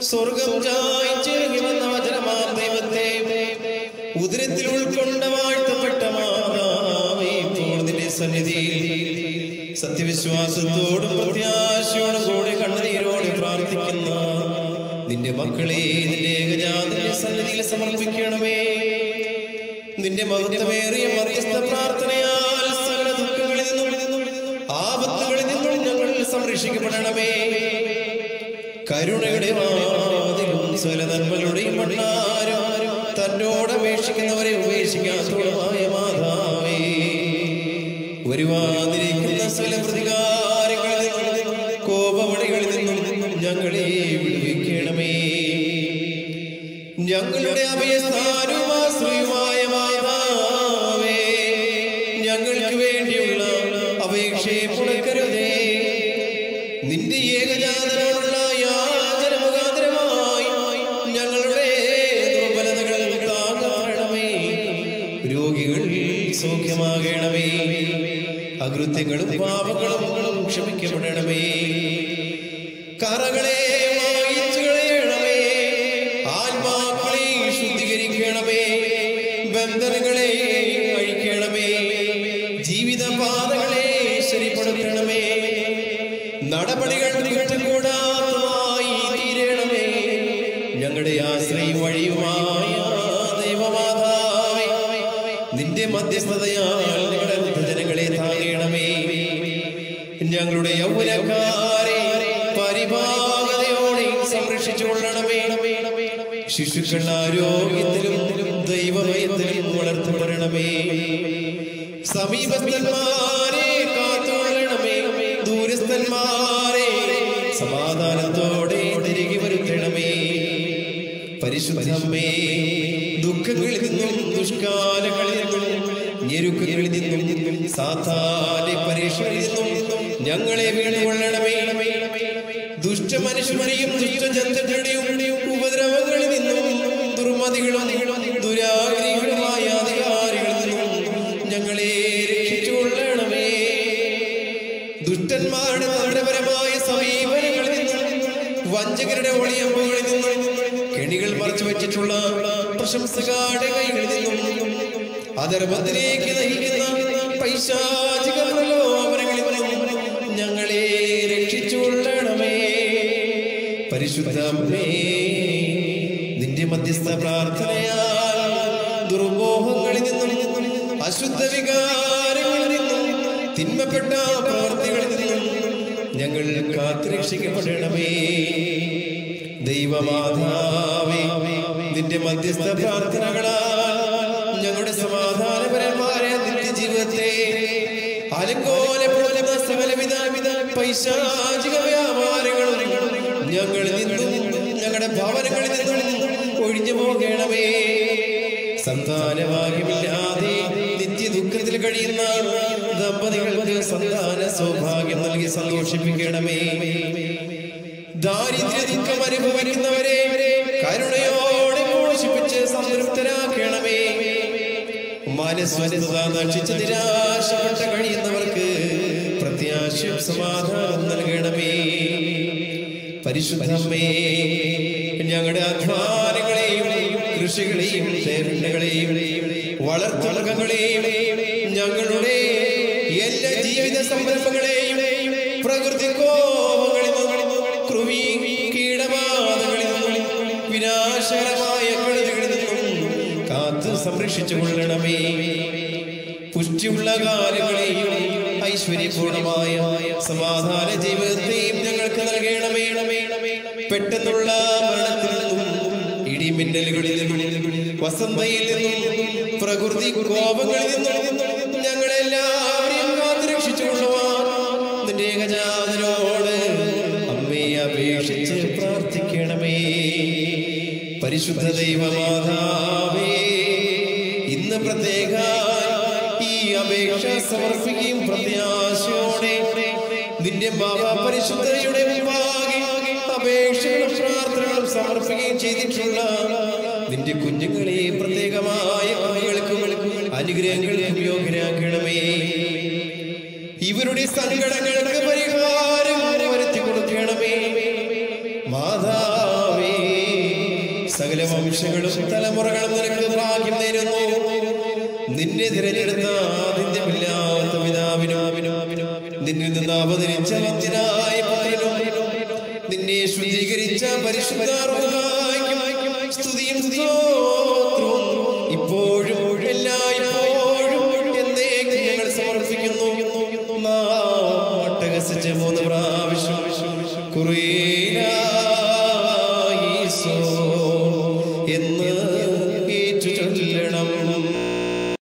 സ്വർഗം ചായച്ചിറങ്ങി വന്ന വചനമാം ദൈവത്തെ ഉദരത്തിൽ ഉൾക്കൊണ്ട വാഴ്ത്തപ്പെട്ട മാതാവേ ഇപ്പോൾ നിന്റെ സന്നിധിയിൽ സത്യവിശ്വാസത്തോടും പ്രത്യാശയോടും കൂടി കണ്ണുനീരോടെ പ്രാർത്ഥിക്കുന്ന നിന്റെ മക്കളെ നിന്റെ ഏകജാതിന്റെ സന്നിധിയിൽ സമർപ്പിക്കണമേ നിന്റെ മഹത്വമേറിയ മധ്യസ്ഥ പ്രാർത്ഥനയാൽ സകല ദുഃഖങ്ങളിൽ നിന്നും ആപത്തുകളിൽ നിന്നും ഞങ്ങൾ സംരക്ഷിക്കപ്പെടണമേ കരുണയുടെ വാതിലും സകല നന്മകളുടെയും മണ്ണാരും തന്നോട് അപേക്ഷിക്കുന്നവരെ ഉപേക്ഷിക്കാത്തതുമായ മാതാവേ വരുവാതിരിക്കുന്ന സകല പ്രതികാരങ്ങളിൽ നിന്നും കോപമണികളിൽ നിന്നും ഞങ്ങളെ വിടുവിക്കണമേ ഞങ്ങളുടെ അഭയസ്ഥാനവും ആശ്രയമായ മാതാവേ ഞങ്ങൾക്ക് വേണ്ടിയുള്ള അപേക്ഷയെ പുറക്കരുതേ നിന്റെ ഏകജാതനോടുള്ള യാചന മുഖാന്തരമായി ഞങ്ങളുടെ ദുർബലതകൾ താങ്ങണമേ രോഗികൾ സൗഖ്യമാകണമേ അകൃത്യങ്ങളും പാപങ്ങളും ക്ഷമിക്കപ്പെടണമേ കറകളെ മായിച്ചു കളയണമേ ആത്മാക്കളെ ശുദ്ധീകരിക്കണമേ ബന്ധനങ്ങളെ അഴിക്കണമേ ജീവിതപാതകളെ ശരിപ്പെടുത്തണമേ നടപടികൾ കൂടാത്തതായി തീരണമേ ഞങ്ങളുടെ ആശ്രയം വഴിയുമായ ദൈവമാതാവേ നിന്റെ മധ്യസ്ഥതയാൽ ഞങ്ങളുടെ വൃദ്ധജനങ്ങളെ താങ്ങണമേ ഞങ്ങളുടെ യൗവനക്കാരെ പരിഭാഗതയോടെ സംരക്ഷിച്ചു കൊള്ളണമേ ശിശുക്കൾ ആരോഗ്യത്തിലും ദൈവമയത്തിലും വളർത്തുകൊള്ളണമേ സമീപസ്ഥന്മാരെ കാത്തുകൊള്ളണമേ ദൂരസ്ഥന്മാരെ സമാധാനത്തോടെ തിരികെ വരുത്തണമേ പരിശുദ്ധമേ ദുഃഖങ്ങളിൽ നിന്നും ദുഷ്കാലങ്ങളിൽ നിന്നും ഞെരുക്കങ്ങളിൽ നിന്നും സാധാരണ പരീക്ഷകളിൽ നിന്നും ഞങ്ങളെ വീണുകൊള്ളണമേ ദുഷ്ടമനുഷ്യരുടെയും ദുഷ്ടജന്തുക്കളുടെയും ഉപദ്രവങ്ങളിൽ നിന്നും ദുർമതികളും ദുരാഗ്രഹികളുമായ അധികാരികളിൽ നിന്നും ഞങ്ങളെ രക്ഷിച്ചുകൊള്ളണമേ ദുഷ്ടന്മാരുടെ മരണപരമായ സമീപനങ്ങളിൽ നിന്നും വഞ്ചകരുടെ ഒളിയമ്പുകളിൽ നിന്നും കെണികൾ മറച്ചു വെച്ചിട്ടുള്ള പ്രശംസകാരുടെ കൈകളിൽ നിന്നും അധർമ്മത്തിലേക്ക് നയിക്കുന്ന പൈശാചിക പ്രലോഭനങ്ങളിൽ നിന്നും ഞങ്ങളെ രക്ഷിച്ചുകൊള്ളണമേ പരിശുദ്ധമേ നിന്റെ മധ്യസ്ഥ പ്രാർത്ഥനയാൽ ദുർമോഹങ്ങളിൽ നിന്നും അശുദ്ധ വികാരങ്ങളിൽ നിന്നും തിന്മപ്പെട്ട പ്രവർത്തികളിൽ നിന്നും ഞങ്ങൾ കാത്തുരക്ഷിക്കപ്പെടണമേ ദൈവമാതാവേ നിന്റെ മധ്യസ്ഥ പ്രാർത്ഥനകളാൽ ഞങ്ങളുടെ സമാധാനപരമായ നിത്യജീവിതത്തെ അലങ്കോലപ്പെടുത്തുന്ന സകലവിധ പൈശാചിക വ്യാപാരങ്ങളും ഞങ്ങളിൽ നിന്നും ഞങ്ങളുടെ ഭവനങ്ങളിൽ നിന്നും ഒഴിഞ്ഞു പോകണമേ സന്താനഭാഗ്യമില്ലാതെ നിത്യ ദുഃഖത്തിൽ കഴിയുന്ന ദമ്പതികൾക്ക് സന്താന സൗഭാഗ്യം നൽകി സന്തോഷിപ്പിക്കണമേ ദാരിദ്ര്യ ദുഃഖം അനുഭവിക്കുന്നവരെ കരുണയോടെ പോഷിപ്പിച്ച് സംതൃപ്തരാക്കണമേ മനസ്വരത നക്ഷിച്ച് നിരാശപ്പെട്ട് കഴിയുന്നവർക്ക് പ്രത്യാശയും സമാധാനം നൽകണമേ പരിശുദ്ധമേ ഞങ്ങളുടെ അധ്വാനങ്ങളെയും കൃഷികളെയും ചേരുണ്ടകളെയും വളർത്തുമൃഗങ്ങളെയും ഞങ്ങളുടെ എല്ലാ ജീവിത സംരംഭങ്ങളെയും പ്രകൃതി കോപങ്ങളിൽ നിന്നും കൃമി കീടബാധകളിൽ നിന്നും വിനാശകരമായ കെടുതികളിൽ നിന്നും കാത്തു സംരക്ഷിച്ചു കൊള്ളണമേ പുഷ്ടിയുള്ള കാലങ്ങളെയും ഐശ്വര്യപൂർണമായ സമാധാന ജീവിതത്തെയും ഞങ്ങൾക്ക് നൽകണമേ പെട്ടെന്നുള്ള മരണത്തിൽ നിന്നും ഇടിമിന്നലുകളിൽ നിന്നും വസന്തയിൽ നിന്നും പ്രകൃതി കോപങ്ങളിൽ നിന്നും ഞങ്ങളെല്ലാവരെയും കാത്തുരക്ഷിച്ചു കൊള്ളുവാൻ നിന്റെ ഏകജാതനോട് അമ്മയെ അപേക്ഷിച്ച് പ്രാർത്ഥിക്കണമേ പരിശുദ്ധ ദൈവമാതാവേ ഇന്ന് പ്രത്യേക ഈ അപേക്ഷ സമർപ്പിക്കുകയും പ്രത്യാശയോടെ നിന്റെ മഹാപരിശുദ്ധയുടെ മുമ്പാകെ അപേക്ഷകളും പ്രാർത്ഥനകളും സമർപ്പിക്കുകയും ചെയ്തിട്ടുള്ള നിന്റെ കുഞ്ഞുങ്ങളെ പ്രത്യേകമായ കവികൾക്കും അനുഗ്രഹങ്ങൾക്കും യോഗ്യരാക്കണമേ ഇവരുടെ സങ്കടങ്ങൾക്ക് പരിഹാരം വരുത്തി കൊടുക്കണമേ മാതാവേ വംശങ്ങളും തലമുറകളും നിനക്ക് ഭാഗ്യം നേരുന്നു നിന്നെ തിരഞ്ഞെടുത്ത നിന്ദില്ലാത്ത പിതാവിനും നിന്നിൽ നിന്ന് അവതരിച്ച വന്ധ്യനായ പുത്രനും നിന്നെ ശുദ്ധീകരിച്ച പരിശുദ്ധാർക്കും സ്തുതിയും സ്തോത്രവും ഇപ്പോഴും എല്ലായ്പ്പോഴും എന്നേക്കും ഞങ്ങൾ സമർപ്പിക്കുന്നു നാം അട്ടഹസിച്ച മൂന്ന് പ്രാവശ്യം കുറേ